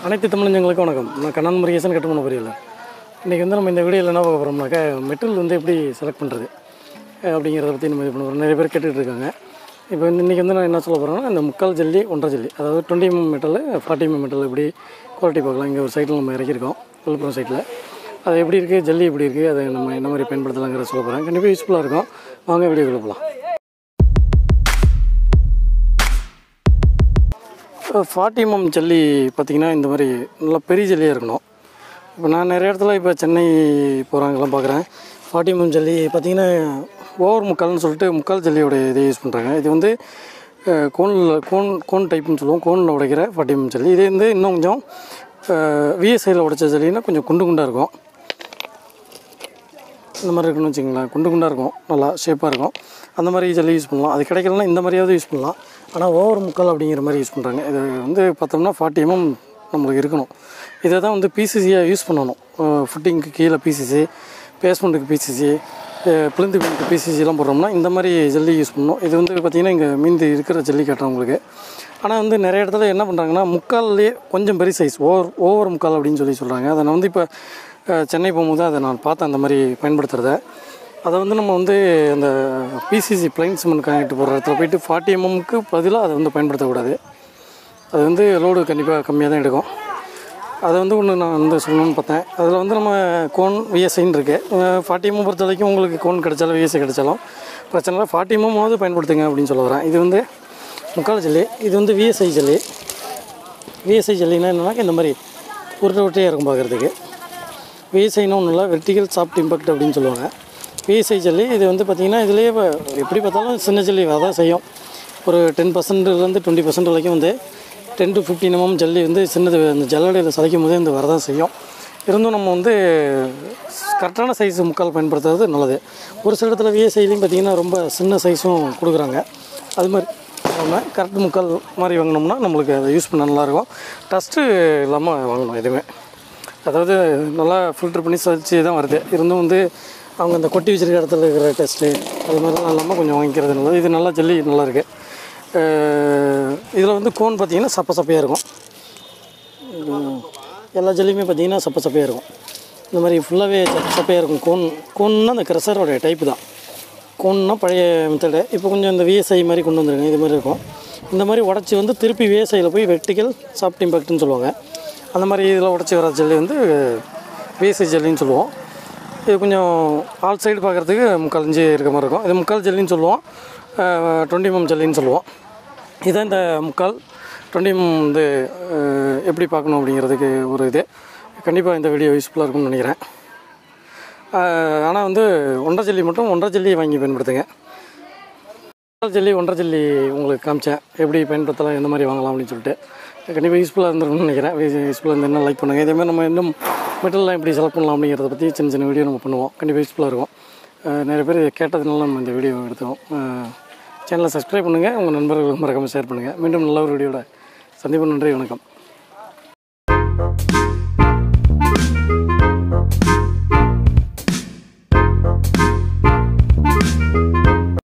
அனைத்து தமிழஞ்சங்களுக்கு வணக்கம் நான் கண்ணன் முருகேசன் கட்டுமான பொரியல இன்றைக்கி வந்து நம்ம இந்த வீடியோவில் என்ன பார்க்க போகிறோம்னாக்கா மெட்டல் வந்து எப்படி செலக்ட் பண்ணுறது அப்படிங்கிறத பற்றி நம்ம இது பண்ண போகிறோம் நிறைய பேர் கேட்டுட்டு இருக்காங்க இப்போ வந்து இன்றைக்கி வந்து நான் என்ன சொல்ல போகிறேன்னா இந்த முக்கால் ஜல்லி ஒன்றரை ஜல்லி அதாவது twenty M metal forty M metal எப்படி குவாலிட்டி பார்க்கலாம் இங்கே ஒரு சைட்டில் நம்ம இறக்கியிருக்கோம் விழுப்புரம் சைட்டில் அது எப்படி இருக்குது ஜல்லி எப்படி இருக்குது அதை நம்ம என்ன மாதிரி பயன்படுத்தலாங்கிறத சொல்ல போகிறேன் கண்டிப்பாக யூஸ்ஃபுல்லாக இருக்கும் வாங்க வீடியோக்குள்ள போகலாம் ஃபார்ட்டி எம்எம் ஜல்லி பார்த்திங்கன்னா இந்த மாதிரி நல்லா பெரிய ஜல்லியாக இருக்கணும் இப்போ நான் நிறைய இடத்துல இப்போ சென்னை போகிறாங்கலாம் பார்க்குறேன் ஃபார்ட்டி எம்எம் ஜல்லி பார்த்திங்கன்னா ஓவர் முக்கால்னு சொல்லிட்டு முக்கால் ஜல்லியோட இதை யூஸ் பண்ணுறாங்க இது வந்து அஹ், கோனில் கோன் கோன் டைப்னு சொல்லுவோம் கோனில் உடைக்கிற ஃபார்ட்டி எம்எம் ஜல்லி இது வந்து இன்னும் கொஞ்சம் விஎஸ்ஐயில் உடைச்ச ஜல்லின்னா கொஞ்சம் குண்டு குண்டாக இருக்கும் இந்த மாதிரி இருக்குன்னு வச்சுங்களேன் குண்டு குண்டாக இருக்கும் நல்லா ஷேப்பாக இருக்கும் அந்த மாதிரி ஜல்லி யூஸ் பண்ணலாம் அது கிடைக்கலனா இந்த மாதிரியாவது யூஸ் பண்ணலாம் ஆனால் ஓவர் முக்கால் அப்படிங்கிற மாதிரி யூஸ் பண்ணுறாங்க இது வந்து பார்த்தோம்னா ஃபார்ட்டி எம்எம் நம்மளுக்கு இருக்கணும் இதை தான் வந்து பிசிசியாக யூஸ் பண்ணணும் ஃபுட்டிங்க்கு கீழே பிசிசி பேஸ்மெண்ட்டுக்கு பிசிசி பிளிந்து பிளிந்து பிசிசிலாம் போடுறோம்னா இந்த மாதிரி ஜல்லி யூஸ் பண்ணணும் இது வந்து பார்த்திங்கன்னா இங்கே மீந்து இருக்கிற ஜல்லி காட்டுறவங்களுக்கு ஆனால் வந்து நிறைய இடத்துல என்ன பண்ணுறாங்கன்னா முக்கால்லையே கொஞ்சம் பெரிய சைஸ் ஓவர் ஓவர் முக்கால் அப்படின்னு சொல்லி சொல்கிறாங்க அதை நான் வந்து இப்போ அஹ், சென்னை போகும்போது அதை நான் பார்த்தேன் அந்த மாதிரி பயன்படுத்துகிறத அதை வந்து நம்ம வந்து அந்த பிசிசி பிளைன் சிமெண்ட் காங்கிட்டு போடுற இடத்துல போயிட்டு ஃபார்ட்டி எம்எம்க்கு பதிலாக அதை வந்து பயன்படுத்தக்கூடாது அது வந்து லோடு கண்டிப்பாக கம்மியாக தான் எடுக்கும் அதை வந்து ஒன்று நான் வந்து சொல்லணும்னு பார்த்தேன் அதில் வந்து நம்ம கோன் விஎஸ்ஐன்னு இருக்குது ஃபார்ட்டி எம்எம் பொறுத்த வரைக்கும் உங்களுக்கு கோன் கிடைச்சாலும் விஎஸ்ஐ கிடைச்சாலும் பிரச்சனை இல்லை ஃபார்ட்டி எம்எம்மாவது பயன்படுத்துங்க அப்படின்னு சொல்ல வரேன் இது வந்து முக்கால் ஜல்லி இது வந்து விஎஸ்ஐ ஜல்லி விஎஸ்ஐ ஜல்லினா என்னென்னா இந்த மாதிரி உருட்டை உருட்டையாக இருக்கும் பார்க்குறதுக்கு விஎஸ்ஐன்னு ஒன்றும் இல்லை வெர்டிகல் சாஃப்ட் இம்பாக்ட் அப்படின்னு சொல்லுவாங்க விஎஸ்ஐ ஜல்லி இது வந்து பார்த்திங்கன்னா இதுலேயே இப்போ எப்படி பார்த்தாலும் சின்ன ஜல்லி தான் செய்யும் ஒரு டென் பர்சன்ட்லேருந்து டுவெண்ட்டி பர்சன்ட் வரைக்கும் வந்து டென் டு ஃபிஃப்டின் எம்எம் ஜல்லி வந்து சின்னது அந்த ஜல்லடையில் சதைக்கும் போதே இந்த வரதான் செய்யும் இருந்தும் நம்ம வந்து கரெக்டான சைஸ் முக்கால் பயன்படுத்துறது நல்லது ஒரு சில இடத்துல விஎஸ்ஐலையும் பார்த்திங்கன்னா ரொம்ப சின்ன சைஸும் கொடுக்குறாங்க அது மாதிரி நம்ம கரெக்ட் முக்கால் மாதிரி வாங்கினோம்னா நம்மளுக்கு அதை யூஸ் பண்ண நல்லாயிருக்கும் டஸ்ட்டு இல்லாமல் வாங்கணும் எதுவுமே அதாவது நல்லா ஃபில்டர் பண்ணி சளிச்சு தான் வருது இருந்தும் வந்து அவங்க அந்த கொட்டி வச்சிருக்க இடத்துல இருக்கிற டெஸ்ட்டு அது மாதிரிலாம் இல்லாமல் கொஞ்சம் வாங்கிக்கிறது நல்லது இது நல்லா ஜல்லி நல்லா இருக்குது இதில் வந்து கோன் பார்த்திங்கன்னா சப்ப சப்பையாக இருக்கும் உம், எல்லா ஜல்லியுமே பார்த்திங்கன்னா சப்ப சப்பையாக இருக்கும் இந்த மாதிரி ஃபுல்லாகவே சப்ப சப்பையாக இருக்கும் கோன் கோன்னா அந்த க்ரெஷரோடைய டைப்பு தான் கோன்னா பழைய மெத்தடு இப்போ கொஞ்சம் இந்த விஎஸ்ஐ மாதிரி கொண்டு வந்துருங்க இது மாதிரி இருக்கும் இந்த மாதிரி உடச்சி வந்து திருப்பி விஎஸ்ஐயில் போய் வெர்டிக்கல் சாஃப்ட் இம்பாக்ட்னு சொல்லுவாங்க அந்த மாதிரி இதில் உடச்சி வர ஜல்லி வந்து விஎஸ்ஐ ஜல்லின்னு சொல்லுவோம் இது கொஞ்சம் ஆல் சைடு பார்க்குறதுக்கு முக்கால் இஞ்சி இருக்க மாதிரி இருக்கும் இது முக்கால் ஜல்லின்னு சொல்லுவோம் டுவெண்ட்டி எம் ஜல்லின்னு சொல்லுவோம் இதான் இந்த முக்கால் டுவெண்ட்டி எம் வந்து அஹ், எப்படி பார்க்கணும் அப்படிங்கிறதுக்கு ஒரு இது கண்டிப்பாக இந்த வீடியோ யூஸ்ஃபுல்லாக இருக்கும்னு நினைக்கிறேன் ஆனால் வந்து ஒன்றரை ஜல்லி மட்டும் ஒன்றரை ஜல்லி வாங்கி பயன்படுத்துங்க ஒன்றரை ஜல்லி ஒன்றரை ஜல்லி உங்களுக்கு காமிச்சேன் எப்படி பயன்படுத்தலாம் எந்த மாதிரி வாங்கலாம் அப்படின்னு சொல்லிட்டு கண்டிப்பாக யூஸ்ஃபுல்லாக இருந்திருக்கும்னு நினைக்கிறேன் யூஸ்ஃபுல்லாக இருந்தால் லைக் பண்ணுங்கள் இதேமாதிரி நம்ம இன்னும் மெட்டல்லாம் எப்படி செலக்ட் பண்ணலாம் அப்படிங்கிறத பற்றி சின்ன சின்ன வீடியோ நம்ம பண்ணுவோம் கண்டிப்பாக யூஸ்ஃபுல்லாக இருக்கும் அஹ் நிறைய பேர் கேட்டதுனால நம்ம இந்த வீடியோ எடுத்தோம் சேனலை சப்ஸ்கிரைப் பண்ணுங்கள் உங்கள் நண்பர்களுக்கு மறக்காமல் ஷேர் பண்ணுங்கள் மீண்டும் நல்ல ஒரு வீடியோட சந்திப்பு நன்றி வணக்கம்